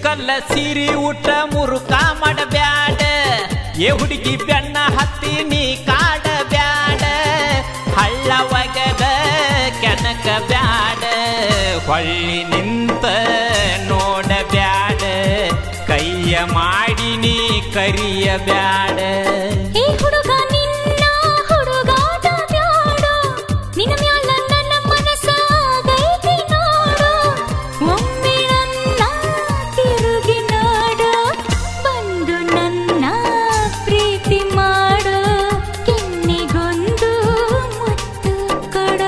ಇಳಕಲ್ಲ ಸೀರಿ ಊಟ ಮುರುಕ ಮಾಡಬ್ಯಾಡ ಏ ಹುಡುಗಿ ಬೆನ್ನ ಹತ್ತಿ ನೀ ಕಾಡ ಬ್ಯಾಡ ಹಳ್ಳ ಒಗದ ಕೆನಕ ಬ್ಯಾಡ ಹೊಳ್ಳಿ ನಿಂತ ನೋಡ ಬ್ಯಾಡ ಕೈಯ ಮಾಡಿ ನೀ ಕರಿಯ ಬ್ಯಾಡ ಏ ಹುಡುಗ ನಿನ್ನ ಹುಡುಗಾಟ ಬ್ಯಾಡ ನಿನ್ನ ಮ್ಯಾಲ ನನ್ನ ಮನಸ್ಸ ಆಗೈತಿ ನೋಡು ಒಮ್ಮೆ ನನ್ನ ತಿರುಗಿ ನೋಡು ಬಂದು ನನ್ನ ಪ್ರೀತಿ ಮಾಡು ಕೆನ್ನಿಗೊಂದು ಮುತ್ತು ಕೊಡು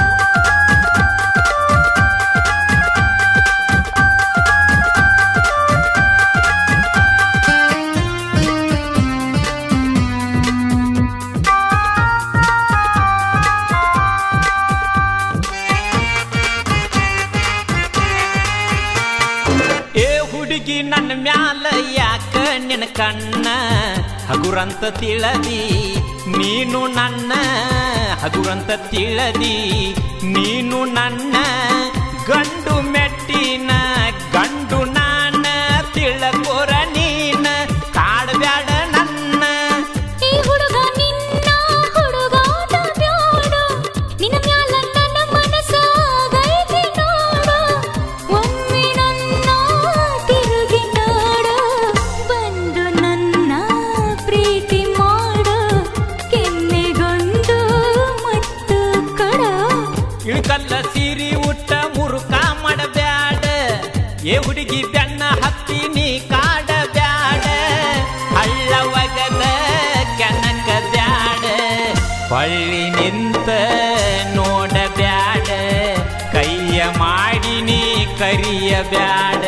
ಏ ಹುಡುಗಿ ನನ್ನ ಮ್ಯಾಲ ಯಾಕ ನಿನ್ನ ಕಣ್ಣ ಹಗುರಂತ ತಿಳದಿ ನೀನು ನನ್ನ ಹಗುರಂತ ತಿಳದಿ ನೀನು ನನ್ನ ಗಂಡು ಮೆಟ್ಟಿನ ಗಂಡು ನಾನ ತಿಳಕೋರ ನೀನ ಕಾಡಬ್ಯಾಡ ನನ್ನ ಈ ಹುಡುಗ ನಿನ್ನ ಹುಡುಗಾಟ ಬ್ಯಾಡ ನಿನ್ನ ಮ್ಯಾಲ ನನ್ನ ಮನಸ್ಸ ಆಗೈತಿ ನೋಡು ಒಮ್ಮೆ ನನ್ನ ತಿರುಗಿ ನೋಡು ಬಂದು ನನ್ನ ಪ್ರೀತಿ ಮಾಡು ಕೆನ್ನೆಗೊಂದು ಮುತ್ತು ಕೊಡು ಇಳ್ಕಲ್ಲ ಸೀರಿ ಉಟ್ಟ ಮುರುಕ ಮಾಡಬ್ಯಾಡ ಏ ಹುಡುಗಿ ಬೆನ್ನ ಹತ್ತಿ ನೀ ಕಾಡ ಬ್ಯಾಡ ಹಳ್ಳ ಒಗದ ಕೆನಕ ಬ್ಯಾಡ ಹೊಳ್ಳಿ ನಿಂತ ನೋಡ ಬ್ಯಾಡ ಕೈಯ ಮಾಡಿ ನೀ ಕರಿಯ ಬ್ಯಾಡ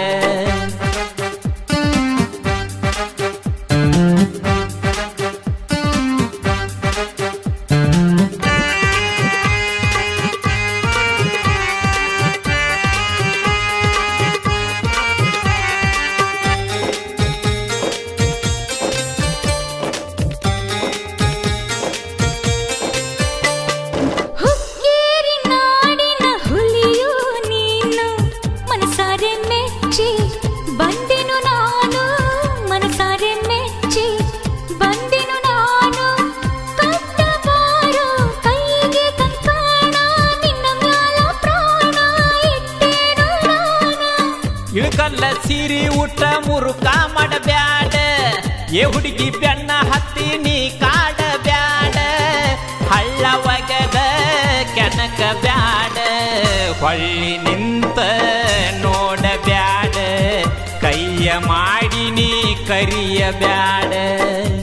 ಹುಕ್ಕೇರಿ ನಾಡಿನ ಹುಲಿಯು ನೀನು ಮನಸಾರೆ ಮೆಚ್ಚಿ ಬಂದೆನು ನಾನು ಮನಸಾರೆ ಮೆಚ್ಚಿ ಬಂದೆನು ನಾನು ಕಟ್ಟಬಾರು ಕೈಗೆ ಕಂಕಣ ನಿನ್ನ ಮ್ಯಾಲ ಪ್ರಾಣ ಇಟ್ಟೇನು ನಾನು ಇಳ್ಕಲ್ಲ ಸೀರಿ ಊಟ ಮುರುಕ ಮಾಡಬ್ಯಾಡ ಏ ಹುಡುಗಿ ಬೆನ್ನ ಹತ್ತಿ ನೀ ಕಾಡ ಬ್ಯಾಡ ಹಳ್ಳ ಒಗದ ಕೆನಕ ಬ್ಯಾಡ ಹೊಳ್ಳಿ ನಿಂತ ನೋಡ ಬ್ಯಾಡ ಕೈಯ ಮಾಡಿ ನೀ ಕರಿಯ ಬ್ಯಾಡ